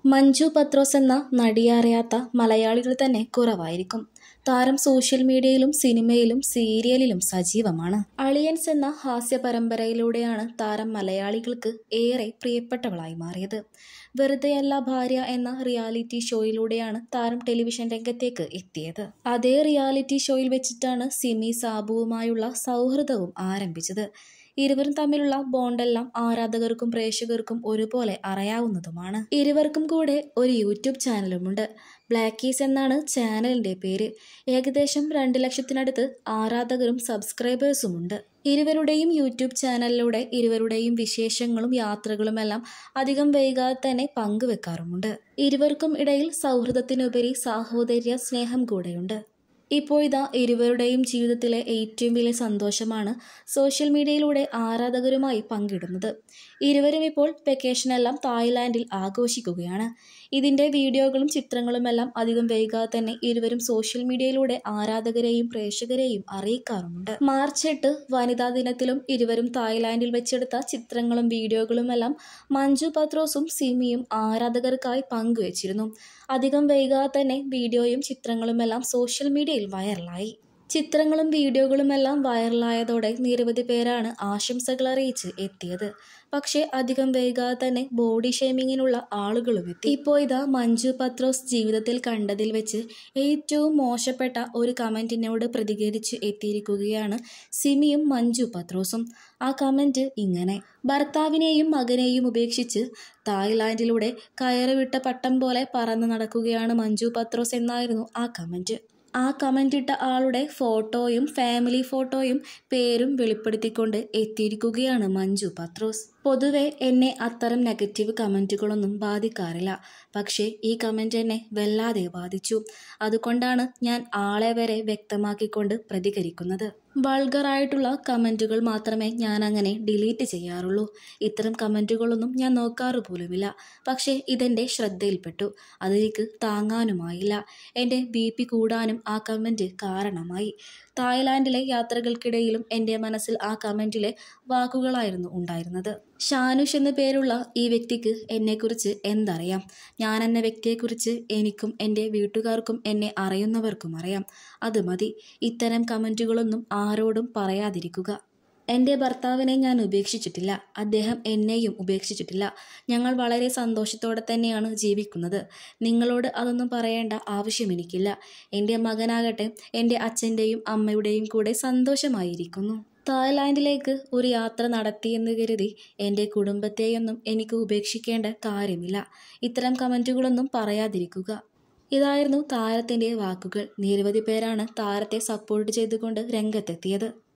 മഞ്ജു പത്രോസ് എന്ന നടിയെ അറിയാത്ത മലയാളികൾ തന്നെ കുറവായിരിക്കും താരം സോഷ്യൽ മീഡിയയിലും സിനിമയിലും സീരിയലിലും സജീവമാണ് അളിയൻസ് എന്ന ഹാസ്യ പരമ്പരയിലൂടെയാണ് താരം മലയാളികൾക്ക് ഏറെ പ്രിയപ്പെട്ടവളായി മാറിയത് വെറുതെയല്ല ഭാര്യ എന്ന റിയാലിറ്റി ഷോയിലൂടെയാണ് താരം ടെലിവിഷൻ രംഗത്തേക്ക് എത്തിയത് അതേ റിയാലിറ്റി ഷോയിൽ വെച്ചിട്ടാണ് സിമി സാബുവുമായുള്ള സൗഹൃദവും ആരംഭിച്ചത് ഇരുവരും തമ്മിലുള്ള ബോണ്ടെല്ലാം ആരാധകർക്കും പ്രേക്ഷകർക്കും ഒരുപോലെ അറിയാവുന്നതുമാണ് ഇരുവർക്കും കൂടെ ഒരു യൂട്യൂബ് ചാനലുമുണ്ട് ബ്ലാക്കീസ് എന്നാണ് ചാനലിന്റെ പേര് ഏകദേശം രണ്ട് ലക്ഷത്തിനടുത്ത് ആരാധകരും സബ്സ്ക്രൈബേഴ്സുമുണ്ട് ഇരുവരുടെയും യൂട്യൂബ് ചാനലിലൂടെ ഇരുവരുടെയും വിശേഷങ്ങളും യാത്രകളുമെല്ലാം അധികം വൈകാതെ തന്നെ പങ്കുവെക്കാറുമുണ്ട് ഇരുവർക്കും ഇടയിൽ സൗഹൃദത്തിനുപരി സാഹോദര്യ സ്നേഹം കൂടെയുണ്ട് ഇപ്പോൾ ഇതാ ഇരുവരുടെയും ജീവിതത്തിലെ ഏറ്റവും വലിയ സന്തോഷമാണ് സോഷ്യൽ മീഡിയയിലൂടെ ആരാധകരുമായി പങ്കിടുന്നത് ഇരുവരും ഇപ്പോൾ വെക്കേഷനെല്ലാം തായ്ലാൻഡിൽ ആഘോഷിക്കുകയാണ് ഇതിൻ്റെ വീഡിയോകളും ചിത്രങ്ങളുമെല്ലാം അധികം വൈകാതെ തന്നെ ഇരുവരും സോഷ്യൽ മീഡിയയിലൂടെ ആരാധകരെയും പ്രേക്ഷകരെയും അറിയിക്കാറുമുണ്ട് മാർച്ച് എട്ട് വനിതാ ദിനത്തിലും ഇരുവരും തായ്ലാൻഡിൽ വെച്ചെടുത്ത ചിത്രങ്ങളും വീഡിയോകളുമെല്ലാം മഞ്ജു പത്രോസും സിമിയും ആരാധകർക്കായി പങ്കുവച്ചിരുന്നു അധികം വൈകാതെ തന്നെ വീഡിയോയും ചിത്രങ്ങളുമെല്ലാം സോഷ്യൽ മീഡിയയിൽ വൈറലായി ചിത്രങ്ങളും വീഡിയോകളുമെല്ലാം വൈറലായതോടെ നിരവധി പേരാണ് ആശംസകൾ അറിയിച്ച് എത്തിയത് പക്ഷേ അധികം വൈകാതെ തന്നെ ബോഡി ഷേമിങ്ങിനുള്ള ആളുകളും എത്തി ഇപ്പോൾ ഇതാ മഞ്ജു പത്രോസ് ജീവിതത്തിൽ കണ്ടതിൽ വെച്ച് ഏറ്റവും മോശപ്പെട്ട ഒരു കമൻറ്റിനോട് പ്രതികരിച്ച് എത്തിയിരിക്കുകയാണ് സിമിയും മഞ്ജു പത്രോസും ആ കമൻറ്റ് ഇങ്ങനെ ഭർത്താവിനെയും മകനെയും ഉപേക്ഷിച്ച് തായ്ലാൻഡിലൂടെ കയറിവിട്ട പട്ടം പോലെ പറന്ന് നടക്കുകയാണ് മഞ്ജു പത്രോസ് എന്നായിരുന്നു ആ കമൻറ്റ് ആ കമൻ്റ് ഇട്ട ആളുടെ ഫോട്ടോയും ഫാമിലി ഫോട്ടോയും പേരും വെളിപ്പെടുത്തിക്കൊണ്ട് എത്തിയിരിക്കുകയാണ് മഞ്ജു പത്രോസ് പൊതുവെ എന്നെ അത്തരം നെഗറ്റീവ് കമൻറ്റുകളൊന്നും ബാധിക്കാറില്ല പക്ഷേ ഈ കമൻറ്റ് എന്നെ വല്ലാതെ ബാധിച്ചു അതുകൊണ്ടാണ് ഞാൻ ആളെ വരെ വ്യക്തമാക്കിക്കൊണ്ട് പ്രതികരിക്കുന്നത് വൾഗറായിട്ടുള്ള കമൻറ്റുകൾ മാത്രമേ ഞാൻ അങ്ങനെ ഡിലീറ്റ് ചെയ്യാറുള്ളൂ ഇത്തരം കമൻറ്റുകളൊന്നും ഞാൻ നോക്കാറ് പോലുമില്ല പക്ഷേ ഇതെൻ്റെ ശ്രദ്ധയിൽപ്പെട്ടു അതെനിക്ക് താങ്ങാനുമായില്ല എൻ്റെ ബി പി കൂടാനും ആ കമൻറ്റ് കാരണമായി തായ്ലാൻഡിലെ യാത്രകൾക്കിടയിലും എൻ്റെ മനസ്സിൽ ആ കമൻറ്റിലെ വാക്കുകളായിരുന്നു ഉണ്ടായിരുന്നത് ഷാനുഷ് എന്ന പേരുള്ള ഈ വ്യക്തിക്ക് എന്നെക്കുറിച്ച് എന്തറിയാം ഞാൻ എന്ന വ്യക്തിയെക്കുറിച്ച് എനിക്കും എൻ്റെ വീട്ടുകാർക്കും എന്നെ അറിയുന്നവർക്കും അറിയാം അത് മതി ഇത്തരം കമൻറ്റുകളൊന്നും ആരോടും പറയാതിരിക്കുക എൻ്റെ ഭർത്താവിനെ ഞാൻ ഉപേക്ഷിച്ചിട്ടില്ല അദ്ദേഹം എന്നെയും ഉപേക്ഷിച്ചിട്ടില്ല ഞങ്ങൾ വളരെ സന്തോഷത്തോടെ തന്നെയാണ് ജീവിക്കുന്നത് നിങ്ങളോട് അതൊന്നും പറയേണ്ട ആവശ്യം എനിക്കില്ല എൻ്റെ മകനാകട്ടെ എൻ്റെ അച്ഛൻ്റെയും അമ്മയുടെയും കൂടെ സന്തോഷമായിരിക്കുന്നു തായ്ലാൻഡിലേക്ക് ഒരു യാത്ര നടത്തിയെന്ന് കരുതി എൻ്റെ കുടുംബത്തെയൊന്നും എനിക്ക് ഉപേക്ഷിക്കേണ്ട കാര്യമില്ല ഇത്തരം കമൻറ്റുകളൊന്നും പറയാതിരിക്കുക ഇതായിരുന്നു താരത്തിൻ്റെ വാക്കുകൾ നിരവധി പേരാണ് താരത്തെ സപ്പോർട്ട് ചെയ്തുകൊണ്ട് രംഗത്തെത്തിയത്